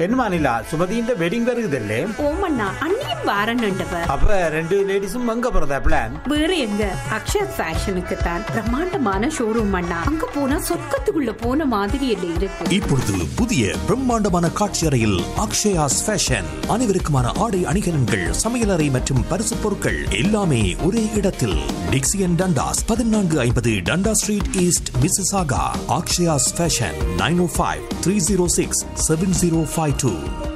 என்னமா நிலா சுமதியின் வெட்டிங் வருகுதல்லே ஓமண்ணா அண்ணியும் வாரன்னுட்டவ அப்ப ரெண்டு லேடிஸும் அங்க போறதா பிளான் வேற எங்க அக்ஷயா ஃபேஷனுக்கு தான் பிரம்மாண்டமான ஷோரூம் அண்ணா அங்க போனா சொர்க்கத்துக்குள்ள போன மாதிரி இல்ல இருக்கு இப்பொழுது புதிய பிரம்மாண்டமான காட்சி அறையில் அக்ஷயாஸ் ஃபேஷன் அனைவருக்குமான ஆடை அணிகலன்கள் சமையலறை மற்றும் பரிசு பொருட்கள் எல்லாமே ஒரே இடத்தில் டிக்சியன் டண்டாஸ் பதினான்கு ஐம்பது Dundas street east Mississauga Akshayas fashion nine O five three zero six seven zero five two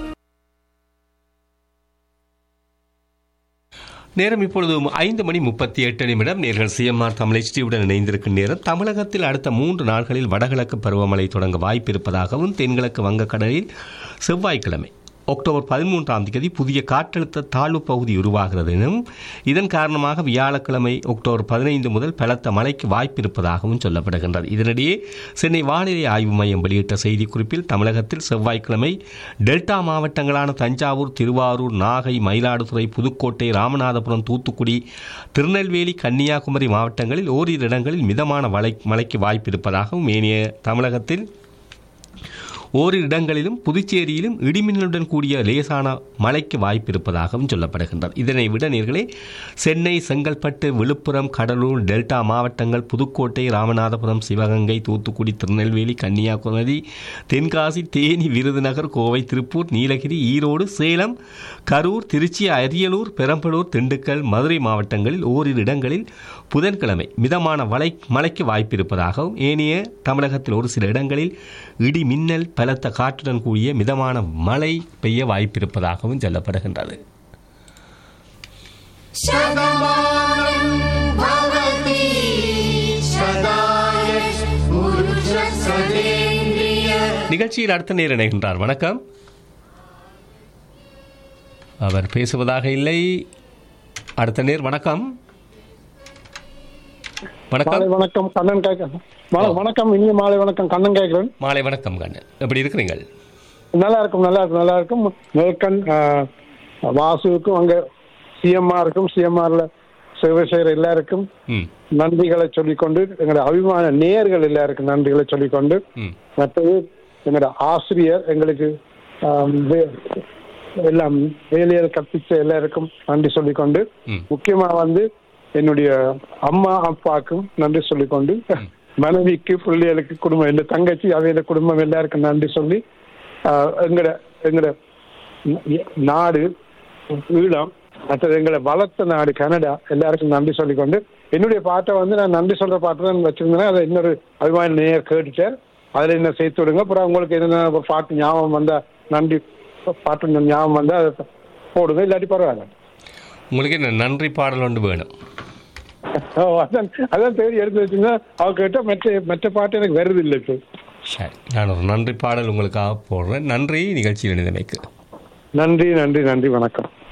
நேரம் இப்பொழுது ஐந்து மணி முப்பத்தி எட்டு நிமிடம் நேர்கள் சிஎம்ஆர் தமிழ் HDயுடன் இணைந்திருக்கும் நேரம் தமிழகத்தில் அடுத்த மூன்று நாட்களில் வடகிழக்கு பருவமழை தொடங்க வாய்ப்பு இருப்பதாகவும் தென்கிழக்கு வங்கக்கடலில் செவ்வாய்க்கிழமை அக்டோபர் பதிமூன்றாம் தேதி புதிய காற்றழுத்த தாழ்வு பகுதி உருவாகிறது எனும் இதன் காரணமாக வியாழக்கிழமை அக்டோபர் பதினைந்து முதல் பலத்த மழைக்கு வாய்ப்பு இருப்பதாகவும் சொல்லப்படுகின்றது இதனிடையே சென்னை வானிலை ஆய்வு மையம் வெளியிட்ட செய்திக்குறிப்பில் தமிழகத்தில் செவ்வாய்க்கிழமை டெல்டா மாவட்டங்களான தஞ்சாவூர் திருவாரூர் நாகை மயிலாடுதுறை புதுக்கோட்டை ராமநாதபுரம் தூத்துக்குடி திருநெல்வேலி கன்னியாகுமரி மாவட்டங்களில் ஓரிரு இடங்களில் மிதமான மழை மழைக்கு வாய்ப்பு இருப்பதாகவும் ஏனைய தமிழகத்தில் ஓரிரு இடங்களிலும் புதுச்சேரியிலும் இடிமின்னலுடன் கூடிய லேசான மழைக்கு வாய்ப்பு இருப்பதாகவும் சொல்லப்படுகின்றது இதனை விட நேர்களே சென்னை செங்கல்பட்டு விழுப்புரம் கடலூர் டெல்டா மாவட்டங்கள் புதுக்கோட்டை ராமநாதபுரம் சிவகங்கை தூத்துக்குடி திருநெல்வேலி கன்னியாகுமரி தென்காசி தேனி விருதுநகர் கோவை திருப்பூர் நீலகிரி ஈரோடு சேலம் கரூர் திருச்சி அரியலூர் பெரம்பலூர் திண்டுக்கல் மதுரை மாவட்டங்களில் ஓரிரு இடங்களில் புதன்கிழமை மிதமான மழை மழைக்கு வாய்ப்பு இருப்பதாகவும் ஏனைய தமிழகத்தில் ஒரு சில இடங்களில் இடி மின்னல் பலத்த காற்றுடன் கூடிய மிதமான மழை பெய்ய வாய்ப்பிருப்பதாகவும் சொல்லப்படுகின்றது நிகழ்ச்சியில் அடுத்த நேர் இணைகின்றார் வணக்கம் அவர் பேசுவதாக இல்லை அடுத்த நேர் வணக்கம் வணக்கம் மாலை வணக்கம் கண்ணன் கேட்கிறேன் வண- வணக்கம் இனிய மாலை வணக்கம் கண்ணன் கேட்கிறேன் மாலை வணக்கம் கண்ணன் எப்படி இருக்கிறீங்கள் நல்லா இருக்கும் நல்லா இருக்கும் நல்லா இருக்கும் மேற்கண் வாசுவுக்கும் அங்க சிஎம்ஆருக்கும் சிஎம்ஆர்ல சேவை செய்யற எல்லாருக்கும் ம் நன்றிகளை சொல்லிக்கொண்டு எங்களோட அபிமான நேயர்கள் எல்லாருக்கும் நன்றிகளை சொல்லிக்கொண்டு ம் மற்றது எங்களோட ஆசிரியர் எங்களுக்கு ஆம், வே- எல்லாம் வேலையில் கற்பிச்ச எல்லாருக்கும் நன்றி சொல்லிக்கொண்டு ம். முக்கியமா வந்து என்னுடைய அம்மா அப்பாவுக்கும் நன்றி சொல்லிக்கொண்டு மனைவிக்கு பிள்ளைகளுக்கு குடும்பம் இந்த தங்கச்சி அவையில குடும்பம் எல்லாருக்கும் நன்றி சொல்லி ஆஹ், எங்கட எங்கட ந- நாடு ஈழம் மற்றது எங்களை வளர்த்த நாடு கனடா எல்லாருக்கும் நன்றி சொல்லிக்கொண்டு என்னுடைய பாட்டை வந்து நான் நன்றி சொல்ற பாட்டு தான் வச்சிருந்தேன் அதை இன்னொரு அபிமான நேயர் கேட்டுட்டார் அதுல என்ன சேர்த்து விடுங்க அப்புறம் உங்களுக்கு என்ன ஒரு பாட்டு ஞாபகம் வந்தா நன்றி பாட்டு ஞாபகம் வந்தா அதை போடுங்க இல்லாட்டி பரவாயில்ல உங்களுக்கு என்ன நன்றி பாடல் ஒன்று வேணும் ஓ, அதான் அதான் தேடி எடுத்து வச்சுங்க அவ கேட்டா மற்ற மற்ற பாட்டு எனக்கு வருது இல்லை இப்போ சரி நான் ஒரு நன்றி பாடல் உங்களுக்காக போடுறேன் நன்றி நிகழ்ச்சியில் இணைந்தமைக்கு நன்றி நன்றி நன்றி வணக்கம்